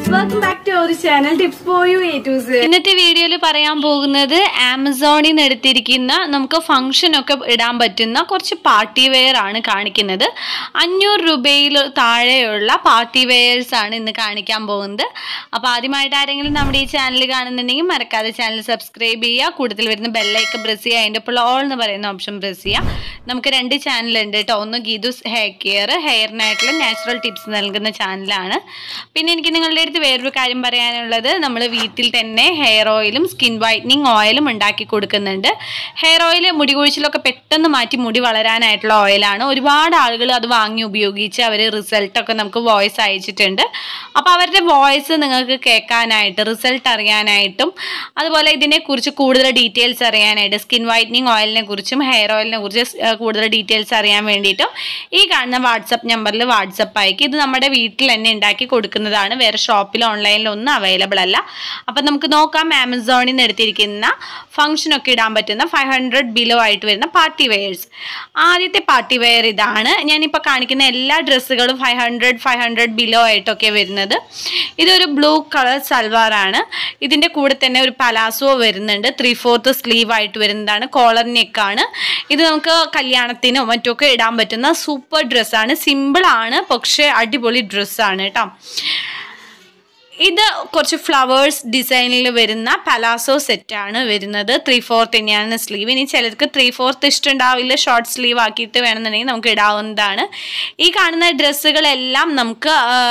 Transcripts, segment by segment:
welcome back to our channel tips for you A to ഇന്നത്തെ വീഡിയോയിൽ പറയാൻ പോകുന്നത് ആമസോണിൽ നിന്ന് എടുത്തിരിക്കുന്ന നമുക്ക് ഫംഗ്ഷൻ ഒക്കെ ഇടാൻ പറ്റുന്ന കുറച്ച് പാർട്ടി വെയർ ആണ് കാണിക്കുന്നത് അഞ്ഞൂറ് രൂപയിൽ താഴെയുള്ള പാർട്ടി വെയേഴ്സ് ആണ് ഇന്ന് കാണിക്കാൻ പോകുന്നത് അപ്പോൾ ആദ്യമായിട്ട് ആരെങ്കിലും നമ്മുടെ ഈ ചാനൽ കാണുന്നുണ്ടെങ്കിൽ മറക്കാതെ ചാനൽ സബ്സ്ക്രൈബ് ചെയ്യുക കൂടുതൽ വരുന്ന ബെല്ലൈക്ക് പ്രസ് ചെയ്യുക അതിൻ്റെ ഇപ്പോൾ ഓൾ എന്ന് പറയുന്ന ഓപ്ഷൻ പ്രസ് ചെയ്യുക നമുക്ക് രണ്ട് ചാനലുണ്ട് കേട്ടോ ഒന്ന് ഗീതുസ് ഹെയർ കെയർ ഹെയറിനായിട്ടുള്ള നാച്ചുറൽ ടിപ്സ് നൽകുന്ന ചാനലാണ് പിന്നെ എനിക്ക് നിങ്ങളുടെ അടുത്ത് വേറൊരു കാര്യം പറയാനുള്ളത് നമ്മൾ വീട്ടിൽ തന്നെ ഹെയർ ഓയിലും സ്കിൻ വൈറ്റനിങ് ഓയിലും ഉണ്ടാക്കി കൊടുക്കുന്നുണ്ട് ഹെയർ ഓയിൽ മുടി കൊഴിച്ചിലൊക്കെ പെട്ടെന്ന് മാറ്റി മുടി വളരാനായിട്ടുള്ള ഓയിലാണ് ഒരുപാട് ആളുകൾ അത് വാങ്ങി ഉപയോഗിച്ച് അവർ റിസൾട്ടൊക്കെ നമുക്ക് വോയിസ് അയച്ചിട്ടുണ്ട് അപ്പോൾ അവരുടെ വോയിസ് നിങ്ങൾക്ക് കേൾക്കാനായിട്ട് റിസൾട്ട് അറിയാനായിട്ടും അതുപോലെ ഇതിനെക്കുറിച്ച് കൂടുതൽ ഡീറ്റെയിൽസ് അറിയാനായിട്ട് സ്കിൻ വൈറ്റനിങ് ഓയിലിനെ കുറിച്ചും ഹെയർ ഓയിലിനെ കുറിച്ച് കൂടുതൽ ഡീറ്റെയിൽസ് അറിയാൻ വേണ്ടിയിട്ടും ഈ കാണുന്ന വാട്സപ്പ് നമ്പറിൽ വാട്സപ്പ് അയക്കും ഇത് നമ്മുടെ വീട്ടിൽ തന്നെ ഉണ്ടാക്കി കൊടുക്കുന്നതാണ് വേറെ ഷോപ്പിൽ ഓൺലൈനിൽ ഒന്നും അവൈലബിൾ അല്ല അപ്പം നമുക്ക് നോക്കാം ആമസോണിൽ നിന്ന് എടുത്തിരിക്കുന്ന ഫംഗ്ഷനൊക്കെ ഇടാൻ പറ്റുന്ന ഫൈവ് ഹൺഡ്രഡ് ബിലോ ആയിട്ട് വരുന്ന പാർട്ടി വെയേഴ്സ് ആദ്യത്തെ പാർട്ടി വെയർ ഇതാണ് ഞാനിപ്പോൾ കാണിക്കുന്ന എല്ലാ ഡ്രസ്സുകളും five hundred five hundred below ആയിട്ടൊക്കെ വരുന്നത് ഇതൊരു ബ്ലൂ കളർ സൽവാറാണ് ഇതിൻ്റെ കൂടെ തന്നെ ഒരു പലാസോ വരുന്നുണ്ട് ത്രീ ഫോർത്ത് സ്ലീവ് ആയിട്ട് വരുന്നതാണ് കോളർ നെക്കാണ് ഇത് നമുക്ക് കല്യാണത്തിനോ മറ്റൊക്കെ ഇടാൻ പറ്റുന്ന സൂപ്പർ ഡ്രസ്സാണ് സിമ്പിളാണ് പക്ഷേ അടിപൊളി ഡ്രസ്സാണ് കേട്ടോ ഇത് കുറച്ച് ഫ്ലവേഴ്സ് ഡിസൈനിൽ വരുന്ന പലാസോ സെറ്റാണ് വരുന്നത് ത്രീ ഫോർത്ത് തന്നെയാണ് സ്ലീവ് ഇനി ചിലർക്ക് ത്രീ ഫോർത്ത് ഇഷ്ടമുണ്ടാവില്ല ഷോർട്ട് സ്ലീവ് ആക്കിയിട്ട് വേണമെന്നുണ്ടെങ്കിൽ നമുക്ക് ഇടാവുന്നതാണ് ഈ കാണുന്ന ഡ്രസ്സുകളെല്ലാം നമുക്ക്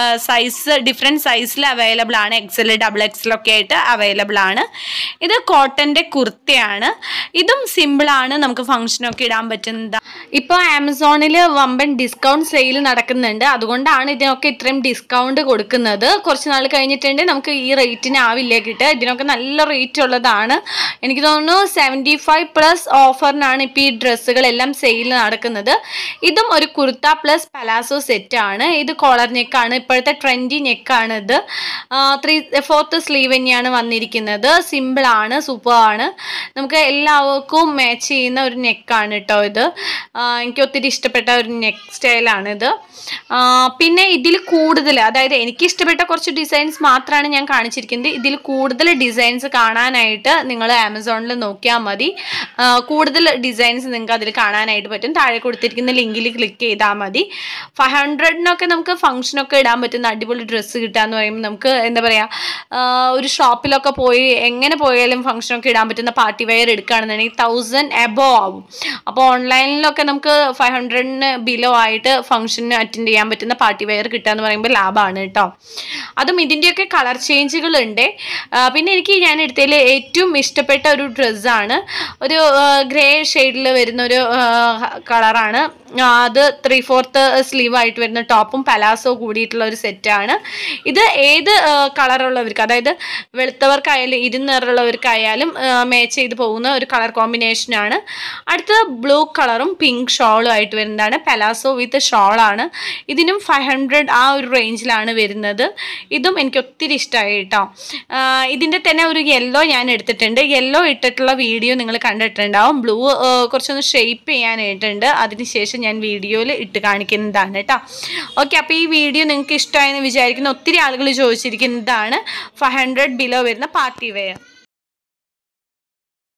സൈസ് ഡിഫറെൻറ്റ് സൈസിൽ അവൈലബിൾ ആണ് എക്സൽ ഡബിൾ എക്സലൊക്കെ ആയിട്ട് അവൈലബിൾ ആണ് ഇത് കോട്ടൻ്റെ കുർത്തയാണ് ഇതും സിമ്പിളാണ് നമുക്ക് ഫംഗ്ഷനൊക്കെ ഇടാൻ പറ്റുന്നത് ഇപ്പോൾ ആമസോണിൽ വമ്പൻ ഡിസ്കൗണ്ട് സെയിൽ നടക്കുന്നുണ്ട് അതുകൊണ്ടാണ് ഇതിനൊക്കെ ഇത്രയും ഡിസ്കൗണ്ട് കൊടുക്കുന്നത് കുറച്ച് നാൾ കഴിഞ്ഞിട്ടുണ്ടെങ്കിൽ നമുക്ക് ഈ റേറ്റിന് ആവില്ല കിട്ടുക ഇതിനൊക്കെ നല്ല റേറ്റ് ഉള്ളതാണ് എനിക്ക് തോന്നുന്നു സെവൻറ്റി ഫൈവ് പ്ലസ് ഓഫറിനാണ് ഇപ്പോൾ ഈ ഡ്രസ്സുകളെല്ലാം സെയിൽ നടക്കുന്നത് ഇതും ഒരു കുർത്ത പ്ലസ് പലാസോ സെറ്റാണ് ഇത് കോളർ നെക്കാണ് ഇപ്പോഴത്തെ ട്രെൻഡി നെക്കാണ് ഇത് ത്രീ ഫോർത്ത് സ്ലീവ് തന്നെയാണ് വന്നിരിക്കുന്നത് സിമ്പിളാണ് സൂപ്പറാണ് നമുക്ക് എല്ലാവർക്കും മാച്ച് ചെയ്യുന്ന ഒരു നെക്കാണ് കേട്ടോ ഇത് എനിക്ക് ഒത്തിരി ഇഷ്ടപ്പെട്ട ഒരു നെക്ക് സ്റ്റൈലാണിത് പിന്നെ ഇതിൽ കൂടുതൽ അതായത് എനിക്ക് ഇഷ്ടപ്പെട്ട കുറച്ച് ഡിസൈൻസ് മാത്രമാണ് ഞാൻ കാണിച്ചിരിക്കുന്നത് ഇതിൽ കൂടുതൽ ഡിസൈൻസ് കാണാനായിട്ട് നിങ്ങൾ ആമസോണിൽ നോക്കിയാൽ മതി കൂടുതൽ ഡിസൈൻസ് നിങ്ങൾക്ക് അതിൽ കാണാനായിട്ട് പറ്റും താഴെ കൊടുത്തിരിക്കുന്ന ലിങ്കിൽ ക്ലിക്ക് ചെയ്താൽ മതി ഫൈവ് ഹൺഡ്രഡിനൊക്കെ നമുക്ക് ഫംഗ്ഷനൊക്കെ ഇടാൻ പറ്റുന്ന അടിപൊളി ഡ്രസ്സ് കിട്ടുക എന്ന് പറയുമ്പോൾ നമുക്ക് എന്താ പറയുക ഒരു ഷോപ്പിലൊക്കെ പോയി എങ്ങനെ പോയാലും ഫംഗ്ഷനൊക്കെ ഇടാൻ പറ്റുന്ന പാർട്ടി വെയർ എടുക്കുകയാണെന്നുണ്ടെങ്കിൽ തൗസൻഡ് എബോ ആവും അപ്പോൾ ഓൺലൈനിലൊക്കെ നമുക്ക് ഫൈവ് ഹൺഡ്രഡിന് ബിലോ ആയിട്ട് ഫംഗ്ഷന് അറ്റൻഡ് ചെയ്യാൻ പറ്റുന്ന പാർട്ടി വെയർ കിട്ടുക എന്ന് പറയുമ്പോൾ ലാഭമാണ് കേട്ടോ അതും ഇതിൻ്റെയൊക്കെ കളർ ചേഞ്ചുകൾ ഉണ്ട് പിന്നെ എനിക്ക് ഞാൻ എടുത്തതിൽ ഏറ്റവും ഇഷ്ടപ്പെട്ട ഒരു ഡ്രസ്സാണ് ഒരു ഗ്രേ ഷെയ്ഡിൽ വരുന്ന ഒരു കളറാണ് അത് ത്രീ ഫോർത്ത് സ്ലീവ് ആയിട്ട് വരുന്ന ടോപ്പും പലാസോ കൂടിയിട്ടുള്ള ഒരു സെറ്റാണ് ഇത് ഏത് കളറുള്ളവർക്ക് അതായത് വെളുത്തവർക്കായാലും ഇരുനിറുള്ളവർക്കായാലും മാച്ച് ചെയ്ത് പോകുന്ന ഒരു കളർ കോമ്പിനേഷനാണ് അടുത്ത ബ്ലൂ കളറും പിങ്ക് ഷോളും ആയിട്ട് വരുന്നതാണ് പലാസോ വിത്ത് ഷോളാണ് ഇതിനും ഫൈവ് ഹൺഡ്രഡ് ആ ഒരു റേഞ്ചിലാണ് വരുന്നത് ഇതും എനിക്ക് ഒത്തിരി ഇഷ്ടമായി കേട്ടോ ഇതിൻ്റെ തന്നെ ഒരു യെല്ലോ ഞാൻ എടുത്തിട്ടുണ്ട് യെല്ലോ ഇട്ടിട്ടുള്ള വീഡിയോ നിങ്ങൾ കണ്ടിട്ടുണ്ടാവും ബ്ലൂ കുറച്ചൊന്ന് ഷെയ്പ്പ് ചെയ്യാനായിട്ടുണ്ട് അതിനുശേഷം ഞാൻ വീഡിയോയിൽ ഇട്ട് കാണിക്കുന്നതാണ് കേട്ടോ ഓക്കെ അപ്പോൾ ഈ വീഡിയോ നിങ്ങൾക്ക് ഇഷ്ടമായെന്ന് വിചാരിക്കുന്ന ഒത്തിരി ആളുകൾ ചോദിച്ചിരിക്കുന്നതാണ് ഫൈവ് ഹൺഡ്രഡ് ബിലോ വരുന്ന പാർട്ടി വെയർ